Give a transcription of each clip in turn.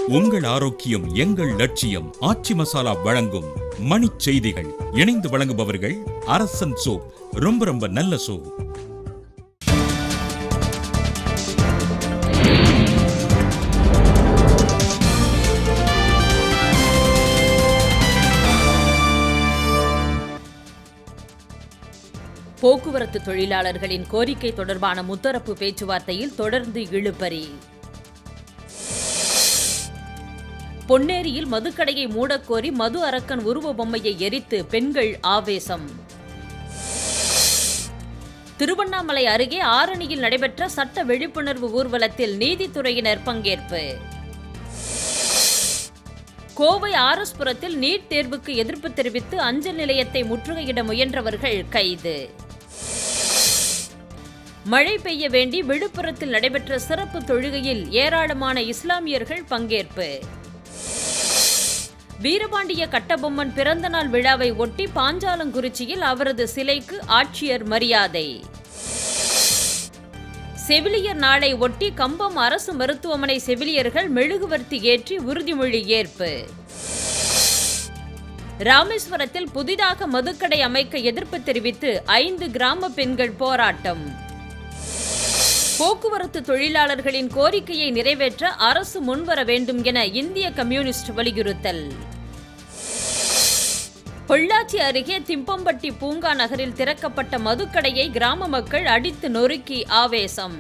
உங்கள் ஆரோக்கியம் எங்கள் லட்சியம் ஆச்சி மசாலா வழங்கும் மணிச் செய்திகள் இணைந்து வழங்குபவர்கள் அரசன் சோப் ரொம்ப ரொம்ப நல்ல சோப் போக்குவரத்து தொழிலாளர்களின் கோரிக்கை தொடர்பான முத்தரப்பு பேச்சுவார்த்தையில் தொடர்ந்து இழுபறி பொன்னேரியில் மதுக்கடையை மூடக்கோரி மது அரக்கன் உருவ பொம்மையை எரித்து பெண்கள் ஆவேசம் திருவண்ணாமலை அருகே ஆரணியில் நடைபெற்ற சட்ட விழிப்புணர்வு ஊர்வலத்தில் நீதித்துறையினர் பங்கேற்பு கோவை ஆர்எஸ்புரத்தில் நீட் தேர்வுக்கு எதிர்ப்பு தெரிவித்து அஞ்சல் நிலையத்தை முற்றுகையிட முயன்றவர்கள் கைது மழை பெய்ய வேண்டி விழுப்புரத்தில் நடைபெற்ற சிறப்பு தொழுகையில் ஏராளமான இஸ்லாமியர்கள் பங்கேற்பு வீரபாண்டிய கட்டபொம்மன் பிறந்தநாள் விழாவை ஒட்டி பாஞ்சாலங்குறிச்சியில் அவரது சிலைக்கு ஆட்சியர் மரியாதை செவிலியர் நாளை ஒட்டி கம்பம் அரசு மருத்துவமனை செவிலியர்கள் மெழுகுவர்த்தி ஏற்றி உறுதிமொழி ஏற்பு ராமேஸ்வரத்தில் புதிதாக மதுக்கடை அமைக்க எதிர்ப்பு தெரிவித்து ஐந்து கிராம பெண்கள் போராட்டம் போக்குவரத்து தொழிலாளர்களின் கோரிக்கையை நிறைவேற்ற அரசு முன்வர வேண்டும் என இந்திய கம்யூனிஸ்ட் வலியுறுத்தல் பொள்ளாச்சி அருகே திம்பம்பட்டி பூங்கா நகரில் திறக்கப்பட்ட மதுக்கடையை கிராம மக்கள் அடித்து நொறுக்கி ஆவேசம்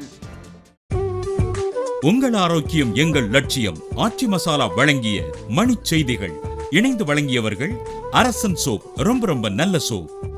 உங்கள் ஆரோக்கியம் எங்கள் லட்சியம் ஆச்சி மசாலா வழங்கிய மணிச் செய்திகள் இணைந்து வழங்கியவர்கள் அரசன் சோப் ரொம்ப ரொம்ப நல்ல சோப்